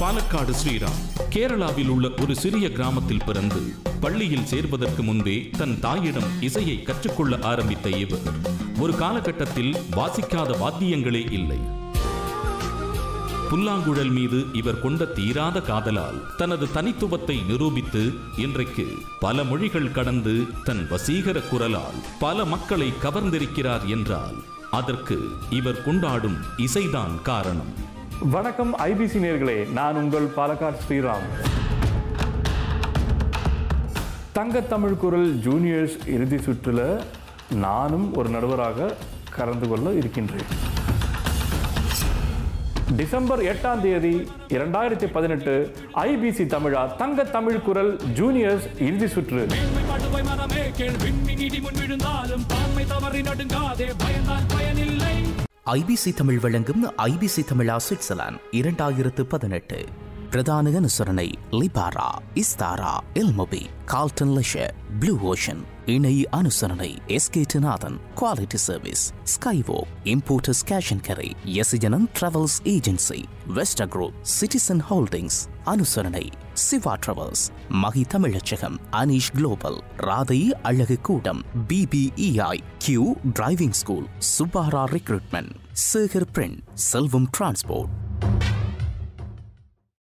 பாலக்காடு ஸ்ரீராம் கேரளாவில் உள்ள ஒரு சிறிய கிராமத்தில் பிறந்து பள்ளியில் சேர்வதற்கு முன்பே தன் தாயிடம் இசையை கற்றுக்கொள்ள ஆரம்பித்த இவர் ஒரு காலகட்டத்தில் வாசிக்காத வாத்தியங்களே இல்லை புல்லாங்குழல் மீது இவர் கொண்ட தீராத காதலால் தனது தனித்துவத்தை நிரூபித்து இன்றைக்கு பல மொழிகள் கடந்து தன் வசீகர குரலால் பல மக்களை கவர்ந்திருக்கிறார் என்றால் அதற்கு இவர் கொண்டாடும் இசைதான் காரணம் வணக்கம் ஐபிசி நேர்களே நான் உங்கள் பாலக்காடு ஸ்ரீராம் தங்கத்தமிழ் குரல் ஜூனியர்ஸ் இறுதி சுற்றுல நானும் ஒரு நடுவராக கலந்து கொள்ள இருக்கின்றேன் டிசம்பர் எட்டாம் தேதி இரண்டாயிரத்தி பதினெட்டு ஐபிசி தமிழா தங்க தமிழ் குரல் ஜூனியர்ஸ் இறுதி சுற்று மேன்மை படுவை மனமே கேள் விண்ணின் இடி முன் விழுந்தாலும் பான்மை தவறி நடுங்காதே பயந்தால் பயனில்லை ஐபிசி தமிழ் வழங்கும் ஐபிசி தமிழா சுவிட்சர்லாந்து இரண்டாயிரத்து பதினெட்டு பிரதான அனுசரணை லிபாரா இஸ்தாரா எல்மொபி கால்டன் லெஷர் ப்ளூ ஓஷன் இணை அனுசரணை எஸ்கேட்டநாதன் குவாலிட்டி சர்வீஸ் ஸ்கைவோ இம்போர்ட்டர்ஸ் கேஷ் அண்ட் கரை எசிஜனன் டிராவல்ஸ் ஏஜென்சி வெஸ்டர் குரூப் சிட்டிசன் ஹோல்டிங்ஸ் அனுசரணை சிவா டிராவல்ஸ் மகி தமிழச்சகம் அனீஷ் குளோபல் ராதை அழகு கூடம் பிபிஇஐ கியூ டிரைவிங் ஸ்கூல் சுபாரா recruitment Sekar print Selvam transport